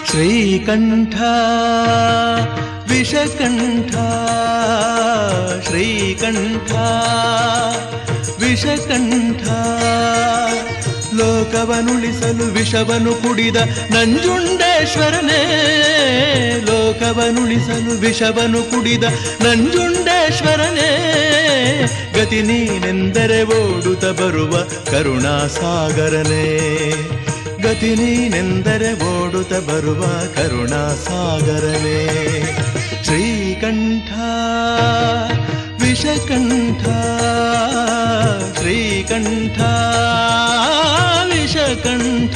ಶ್ರೀಕಂಠ ವಿಷಕಂಠ ಶ್ರೀಕಂಠ ವಿಷಕಂಠ ಲೋಕವನುಳಿಸಲು ವಿಷವನು ಕುಡಿದ ನಂಜುಂಡೇಶ್ವರನೇ ಲೋಕವನುಳಿಸಲು ವಿಷವನು ಕುಡಿದ ನಂಜುಂಡೇಶ್ವರನೇ ಗತಿ ನೀನೆಂದರೆ ಓಡುತ್ತ ಬರುವ ಕರುಣಾಸಾಗರನೇ ಗತಿ ನೀನೆಂದರೆ ಓಡುತ್ತ ಬರುವ ಕರುಣಾಸಾಗರನೇ ಶ್ರೀಕಂಠ ವಿಷಕಂಠ ಶ್ರೀಕಂಠ ವಿಷಕಂಠ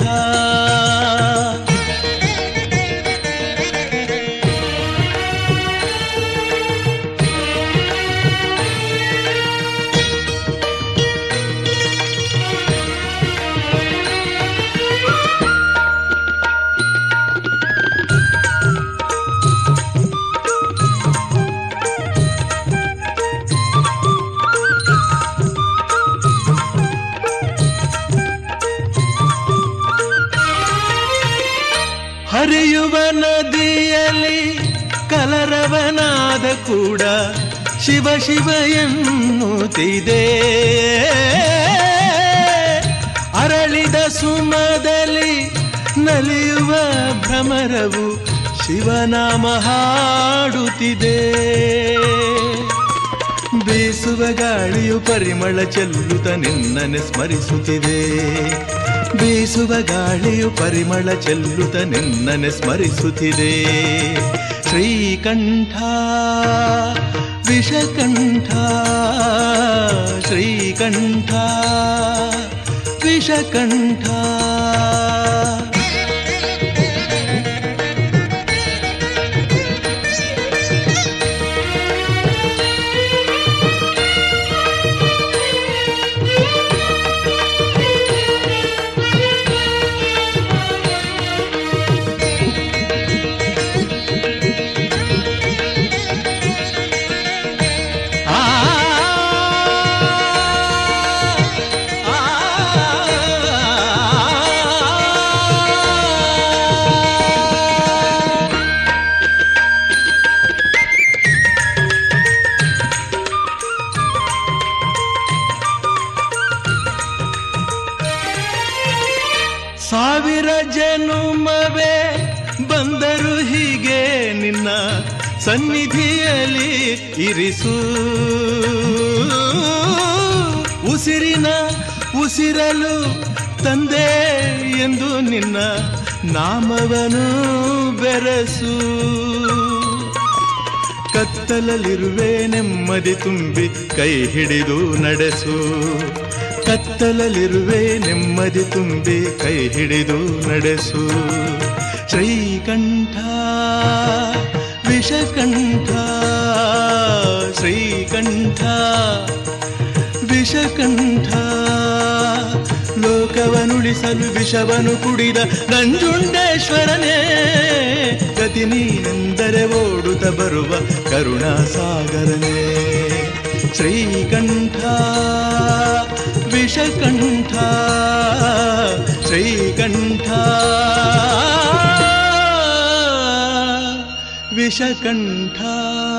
ಹರಿಯುವ ನದಿಯಲ್ಲಿ ಕಲರವನಾದ ಕೂಡ ಶಿವ ಶಿವ ಎನ್ನುತ್ತಿದೆ ಅರಳಿದ ಸುಮದಲ್ಲಿ ನಲಿಯುವ ಭ್ರಮರವು ಶಿವನಾಮ ಹಾಡುತ್ತಿದೆ ಬೀಸುವ ಗಾಳಿಯು ಪರಿಮಳ ಚೆಲ್ಲುತ್ತ ನಿನ್ನನೆ ಸ್ಮರಿಸುತ್ತಿದೆ ಬೀಸುವ ಗಾಳಿಯು ಪರಿಮಳ ಚೆಲ್ಲುತ್ತ ನಿನ್ನನೆ ಸ್ಮರಿಸುತ್ತಿದೆ ಶ್ರೀಕಂಠ ವಿಷಕಂಠ ಶ್ರೀಕಂಠ ವಿಷಕಂಠ ಆ ಸಾವಿರ ಜನುಮವೇ ಬಂದರು ಹೀಗೆ ನಿನ್ನ ಸನ್ನಿಧಿಯಲ್ಲಿ ಇರಿಸು ಉಸಿರಿನ ಉಸಿರಲು ತಂದೆ ಎಂದು ನಿನ್ನ ನಾಮವನು ಬೆರಸು ಕತ್ತಲಲ್ಲಿರುವೆ ನೆಮ್ಮದಿ ತುಂಬಿ ಕೈ ಹಿಡಿದು ನಡೆಸು ಕತ್ತಲಲ್ಲಿರುವೆ ನೆಮ್ಮದಿ ತುಂಬಿ ಕೈ ಹಿಡಿದು ನಡೆಸು ಶ್ರೀಕಂಠ ವಿಷಕಂಠ ಶ್ರೀಕಂಠ ವಿಷಕಂಠ ಲೋಕವನುಳಿಸಲು ವಿಷವನು ಕುಡಿದ ನಂಜುಂಡೇಶ್ವರನೇ ಗತಿ ನೀನೆಂದರೆ ಓಡುತ್ತ ಬರುವ ಕರುಣಾಸಾಗರನೇ ಶ್ರೀಕಂಠ ವಿಷಕಂಠ ಶ್ರೀಕಂಠ ವಿಷಕಂಠ